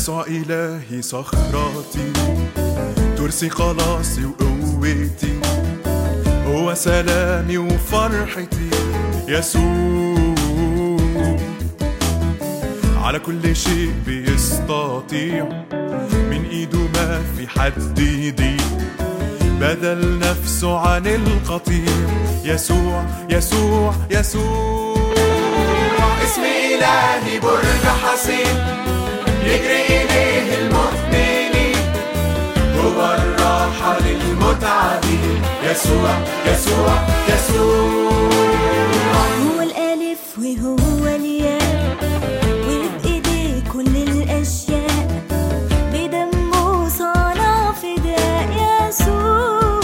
يسوع إلهي صخرتي ترسي خلاصي وقوتي هو سلامي وفرحتي يسوع على كل شيء بيستطيع من ايده ما في حد يضيق بدل نفسه عن القطيع يسوع يسوع يسوع اسم إلهي برج حصين يجري إليه المؤمنين هو الراحة للمتعبين يسوع يسوع يسوع هو الألف وهو الياء وبإيديه كل الأشياء بدمه صنع فداء يسوع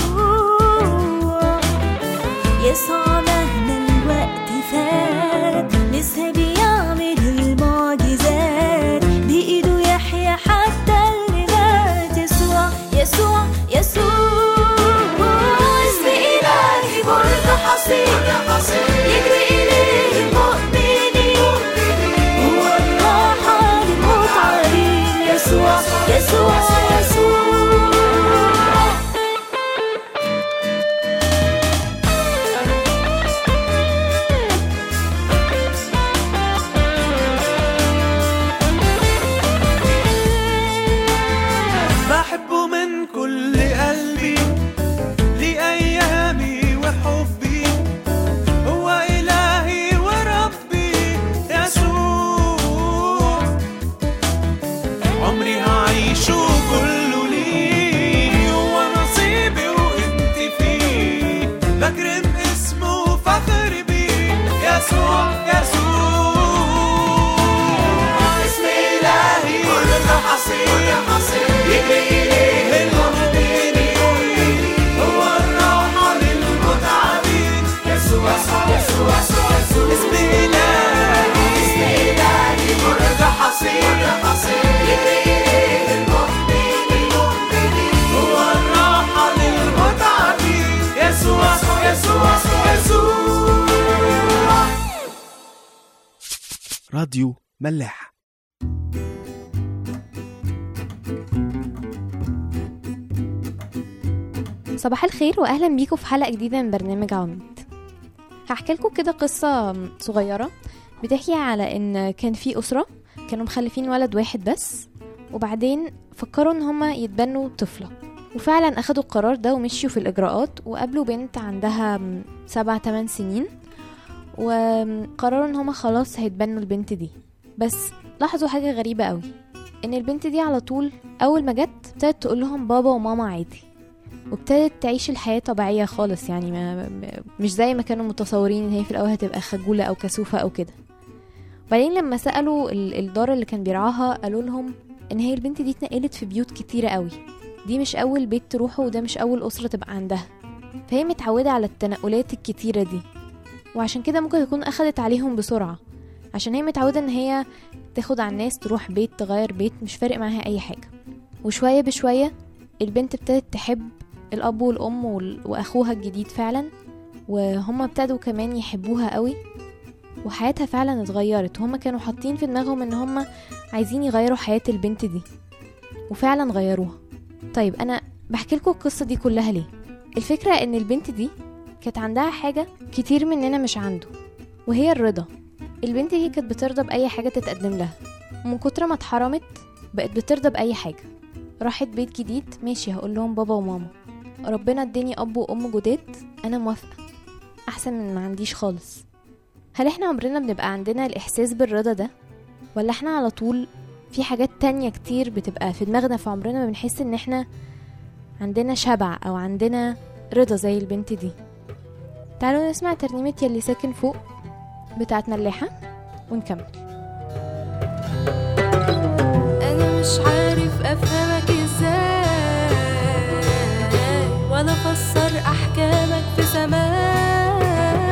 يسوع مهما الوقت فات لسه بيعمل المعجزات بإيده يحيى حتى اللي مات يسوع يسوع يسوع اسم إلهي برج حصين يجري إليه المؤمنين هو الراحة للمتعبين يسوع يسوع يسوع بحبه من كل قلبي لأيامي وحبي هو إلهي وربي يسوع عمري هعيشه كله ليه هو نصيبي وانت فيه بكرم اسمه فخر بيه يسوع يسوع اسم إلهي كل حصين يجري إليه المؤمنين هو الراحة للمتعبين يسوع يسوع يسوع يسوع يسوع اسم إلهي اسم إلهي كل حصين يجري إليه المؤمنين هو الراحة للمتعبين يسوع يسوع يسوع يسوع راديو ملاح صباح الخير واهلا بيكم في حلقه جديده من برنامج عواميد هحكي لكم كده قصه صغيره بتحكي على ان كان في اسره كانوا مخلفين ولد واحد بس وبعدين فكروا ان هما يتبنوا طفله وفعلا اخدوا القرار ده ومشيوا في الاجراءات وقابلوا بنت عندها سبع تمن سنين وقرروا ان هما خلاص هيتبنوا البنت دي بس لاحظوا حاجه غريبه قوي ان البنت دي على طول اول ما جت ابتدت تقول لهم بابا وماما عادي وابتدت تعيش الحياة طبيعية خالص يعني ما ما- مش زي ما كانوا متصورين ان هي في الاول هتبقى خجولة او كسوفة او كده وبعدين لما سألوا ال- الدار اللي كان بيرعاها قالوا لهم ان هي البنت دي اتنقلت في بيوت كتيرة قوي دي مش اول بيت تروحه وده مش اول اسرة تبقى عندها فهي متعودة على التنقلات الكتيرة دي وعشان كده ممكن تكون اخدت عليهم بسرعة عشان هي متعودة ان هي تاخد على الناس تروح بيت تغير بيت مش فارق معاها اي حاجة وشوية بشوية البنت ابتدت تحب الأب والأم وال- وأخوها الجديد فعلا وهما ابتدوا كمان يحبوها قوي وحياتها فعلا اتغيرت هما كانوا حاطين في دماغهم ان هما عايزين يغيروا حياة البنت دي وفعلا غيروها طيب انا بحكي لكم القصة دي كلها ليه الفكرة ان البنت دي كانت عندها حاجة كتير مننا مش عنده وهي الرضا البنت دي كانت بترضى بأي حاجة تتقدم لها ومن كتر ما اتحرمت بقت بترضى بأي حاجة راحت بيت جديد ماشي هقول لهم بابا وماما ربنا اداني اب وام جداد انا موافقه احسن من ما عنديش خالص هل احنا عمرنا بنبقى عندنا الاحساس بالرضا ده ولا احنا على طول في حاجات تانية كتير بتبقى في دماغنا في عمرنا ما بنحس ان احنا عندنا شبع او عندنا رضا زي البنت دي تعالوا نسمع ترنيمة يلي ساكن فوق بتاعت ملاحة ونكمل انا مش عارف افهمك ازاي ولا افسر احكامك في سماك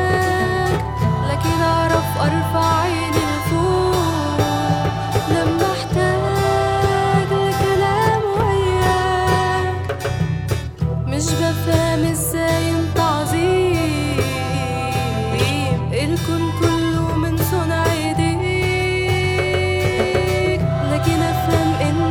لكن اعرف ارفع عيني لفوق لما احتاج لكلام وياك مش بفهم ازاي انت عظيم الكون كله من صنع ايديك لكن افهم ان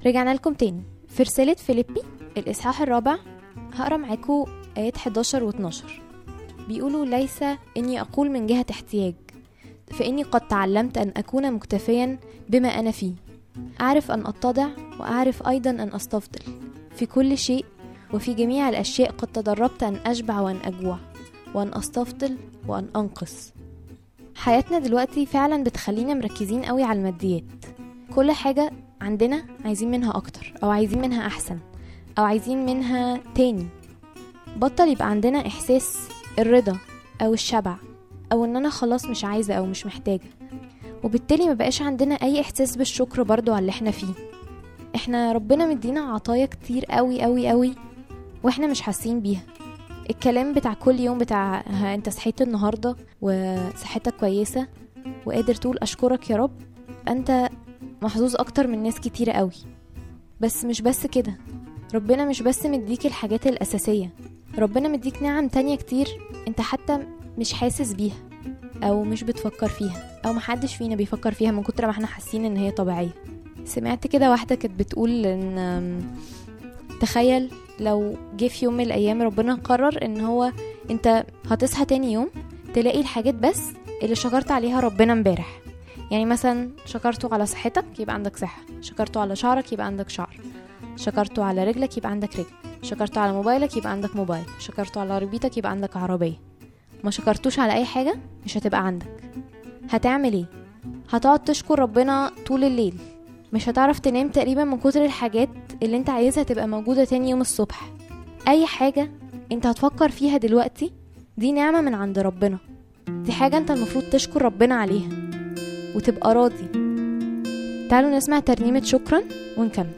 رجعنا لكم تاني في رسالة فيليبي الإصحاح الرابع هقرا معاكم آيات 11 و 12 بيقولوا ليس إني أقول من جهة احتياج فإني قد تعلمت أن أكون مكتفيا بما أنا فيه أعرف أن أتضع وأعرف أيضا أن أستفضل في كل شيء وفي جميع الأشياء قد تدربت أن أشبع وأن أجوع وأن أستفضل وأن أنقص حياتنا دلوقتي فعلا بتخلينا مركزين قوي على الماديات كل حاجة عندنا عايزين منها أكتر أو عايزين منها أحسن أو عايزين منها تاني بطل يبقى عندنا إحساس الرضا أو الشبع أو إن أنا خلاص مش عايزة أو مش محتاجة وبالتالي ما بقاش عندنا أي إحساس بالشكر برضو على اللي احنا فيه احنا ربنا مدينا عطايا كتير قوي قوي قوي واحنا مش حاسين بيها الكلام بتاع كل يوم بتاع ها انت صحيت النهارده وصحتك كويسه وقادر تقول اشكرك يا رب انت محظوظ اكتر من ناس كتيره قوي بس مش بس كده ربنا مش بس مديك الحاجات الاساسيه ربنا مديك نعم تانية كتير انت حتى مش حاسس بيها او مش بتفكر فيها او محدش فينا بيفكر فيها من كتر ما احنا حاسين ان هي طبيعيه سمعت كده واحده كانت بتقول ان أم، تخيل لو جه في يوم من الايام ربنا قرر ان هو انت هتصحى تاني يوم تلاقي الحاجات بس اللي شكرت عليها ربنا امبارح يعني مثلا شكرته على صحتك يبقى عندك صحة شكرته على شعرك يبقى عندك شعر شكرته على رجلك يبقى عندك رجل شكرته على موبايلك يبقى عندك موبايل شكرته على عربيتك يبقى عندك عربية ما شكرتوش على اي حاجة مش هتبقى عندك هتعمل ايه هتقعد تشكر ربنا طول الليل مش هتعرف تنام تقريبا من كتر الحاجات اللي انت عايزها تبقى موجودة تاني يوم الصبح اي حاجة انت هتفكر فيها دلوقتي دي نعمة من عند ربنا دي حاجة انت المفروض تشكر ربنا عليها وتبقى راضي تعالوا نسمع ترنيمة شكرا ونكمل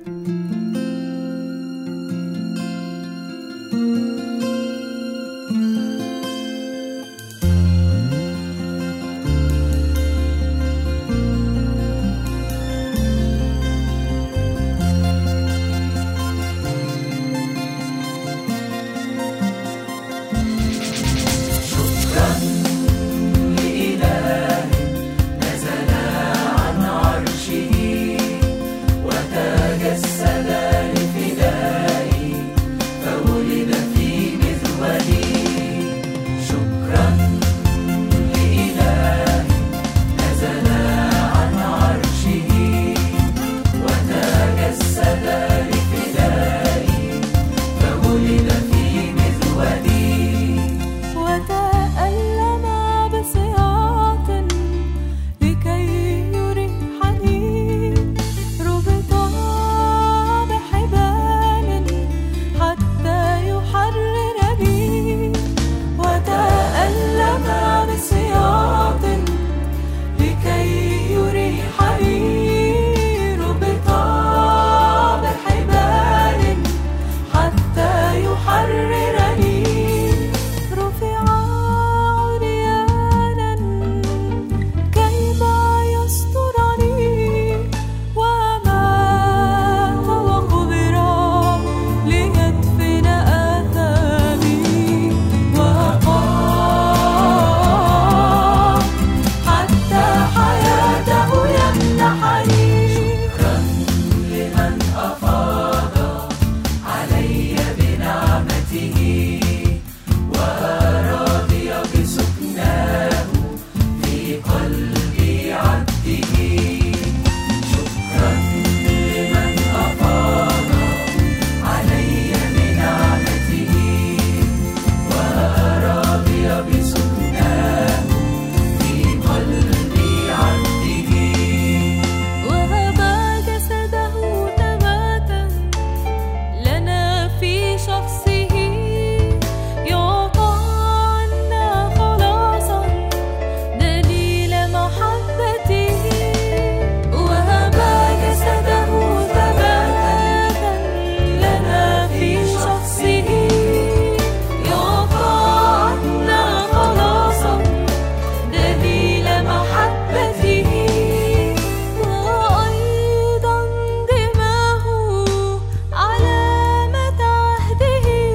وتألم بصياط لكي يريحني ربطا بحبال حتى يحررني وتألم بصياط لكي يريحني ربطا بحبال حتى يحررني رفع عريانا كيما يسترني ومات وقبر ليدفن آثامي وقام حتى حياته يمنحني شكرا لمن أفاض علي بنعمته وراضي بسكناه في قلبي عبده شكرا لمن أفاض علي بنعمته وراضي بسكناه في قلبي عبده وهب جسده نباتا لنا في شخصه يعطى عنا خلاصا دليل محبته وهب جسده ثباتا لنا في شخصه يعطى عنا خلاصا دليل محبته وأيضا دماه علامة عهده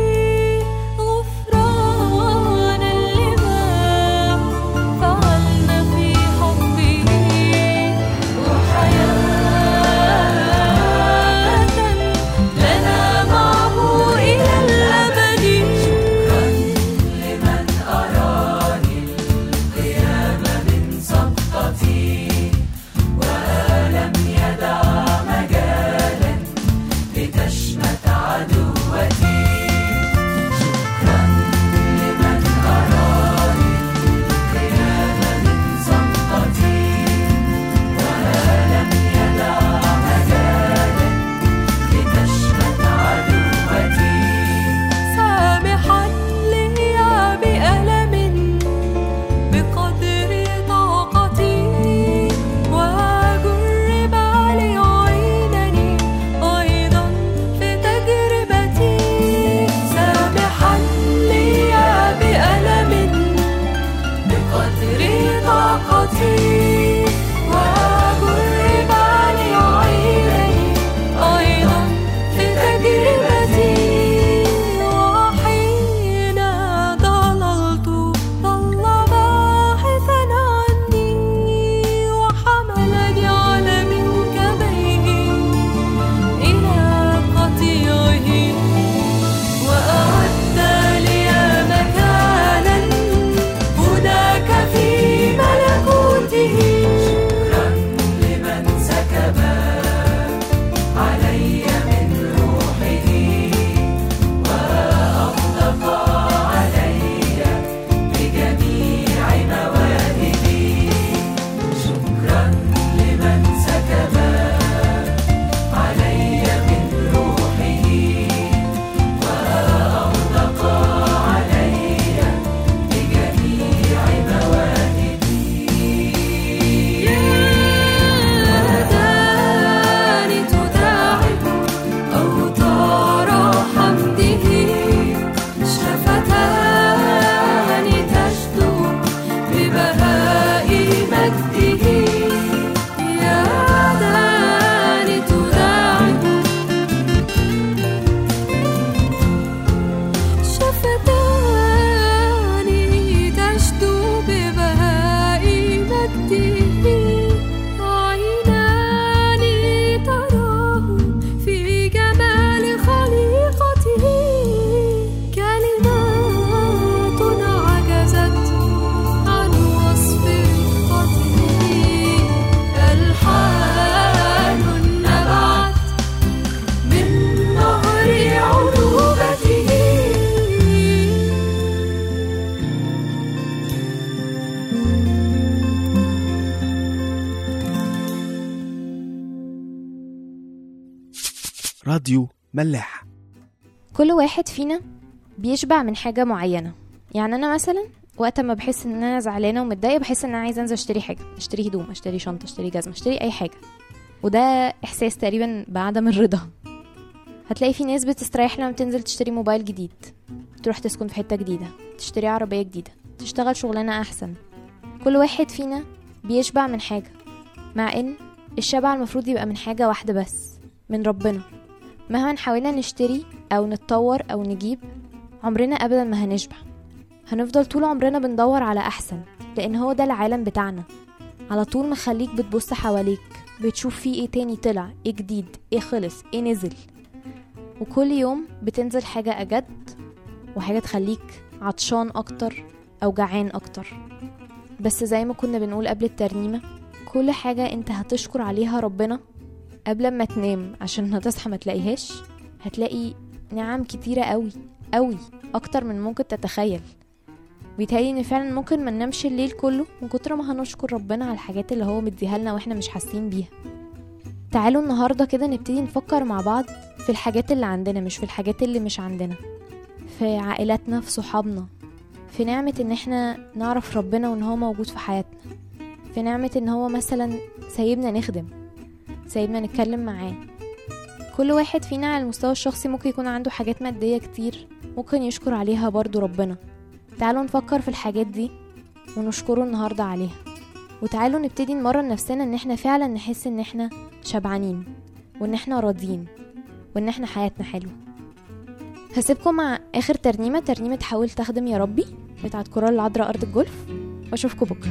راديو ملاح كل واحد فينا بيشبع من حاجة معينة يعني أنا مثلا وقت ما بحس ان انا زعلانه ومتضايقه بحس ان انا عايزه انزل اشتري حاجه اشتري هدوم اشتري شنطه اشتري جزمه اشتري اي حاجه وده احساس تقريبا بعدم الرضا هتلاقي في ناس بتستريح لما تنزل تشتري موبايل جديد تروح تسكن في حته جديده تشتري عربيه جديده تشتغل شغلانه احسن كل واحد فينا بيشبع من حاجه مع ان الشبع المفروض يبقى من حاجه واحده بس من ربنا مهما حاولنا نشتري او نتطور او نجيب عمرنا ابدا ما هنشبع هنفضل طول عمرنا بندور على احسن لان هو ده العالم بتاعنا على طول مخليك بتبص حواليك بتشوف فيه ايه تاني طلع ايه جديد ايه خلص ايه نزل وكل يوم بتنزل حاجة أجد وحاجة تخليك عطشان أكتر أو جعان أكتر بس زي ما كنا بنقول قبل الترنيمة كل حاجة انت هتشكر عليها ربنا قبل ما تنام عشان هتصحى ما تلاقيهاش هتلاقي نعم كتيرة قوي قوي أكتر من ممكن تتخيل بيتهيألي ان فعلا ممكن ما ننامش الليل كله من كتر ما هنشكر ربنا على الحاجات اللي هو مديها لنا واحنا مش حاسين بيها تعالوا النهارده كده نبتدي نفكر مع بعض في الحاجات اللي عندنا مش في الحاجات اللي مش عندنا في عائلاتنا في صحابنا في نعمة ان احنا نعرف ربنا وان هو موجود في حياتنا في نعمة ان هو مثلا سايبنا نخدم سايبنا نتكلم معاه كل واحد فينا على المستوى الشخصي ممكن يكون عنده حاجات مادية كتير ممكن يشكر عليها برضو ربنا تعالوا نفكر في الحاجات دي ونشكره النهاردة عليها وتعالوا نبتدي نمرن نفسنا ان احنا فعلا نحس ان احنا شبعانين وان احنا راضيين وان احنا حياتنا حلوة هسيبكم مع اخر ترنيمة ترنيمة حاول تخدم يا ربي بتاعت كورال العذراء ارض الجولف واشوفكم بكرة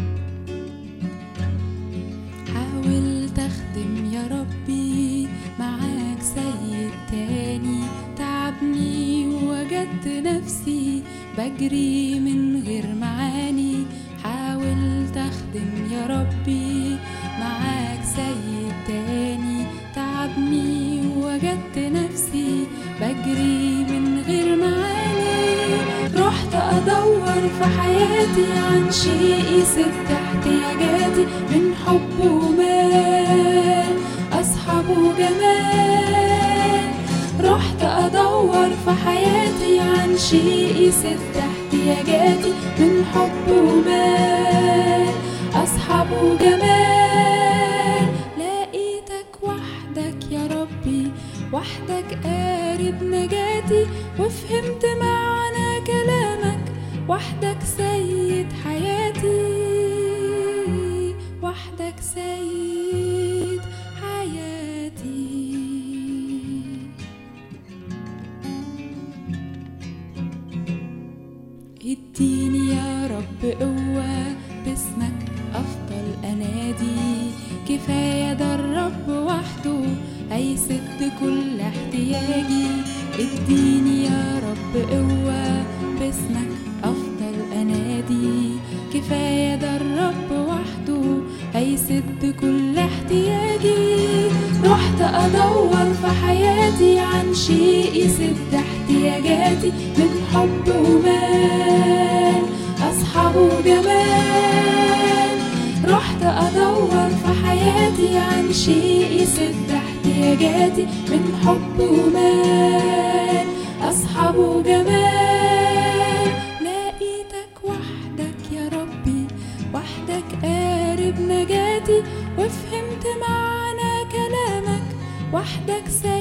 حاول تخدم يا ربي معاك سيد تاني تعبني ووجدت نفسي بجري من غير معاني حاول تخدم يا ربي معاك سيد تاني تعبني ووجدت نفسي بجري من غير معاني رحت ادور في حياتي عن شيء يسد احتياجاتي من حب ومال اصحابه جمال رحت ادور في حياتي عن شيء يسد احتياجاتي من حب ومال اصحابه جمال لقيتك وحدك يا ربي وحدك قارب نجاتي وفهمت معنى كلامك وحدك سيد حياتي وحدك سيد حياتي اديني يا رب قوة باسمك أفضل أنادي كفاية ده الرب وحده هيسد كل احتياجي اديني يا رب قوة باسمك أفضل أنادي كفاية ده الرب وحده هيسد كل احتياجي رحت أدور في حياتي عن شيء يسد احتياجاتي من حب ومال أصحابه جمال رحت أدور في حياتي عن شيء يسد احتياجاتي من حب ومال أصحابه جمال لقيتك وحدك يا ربي وحدك قارب نجاتي وفهمت معنى كلامك وحدك سيد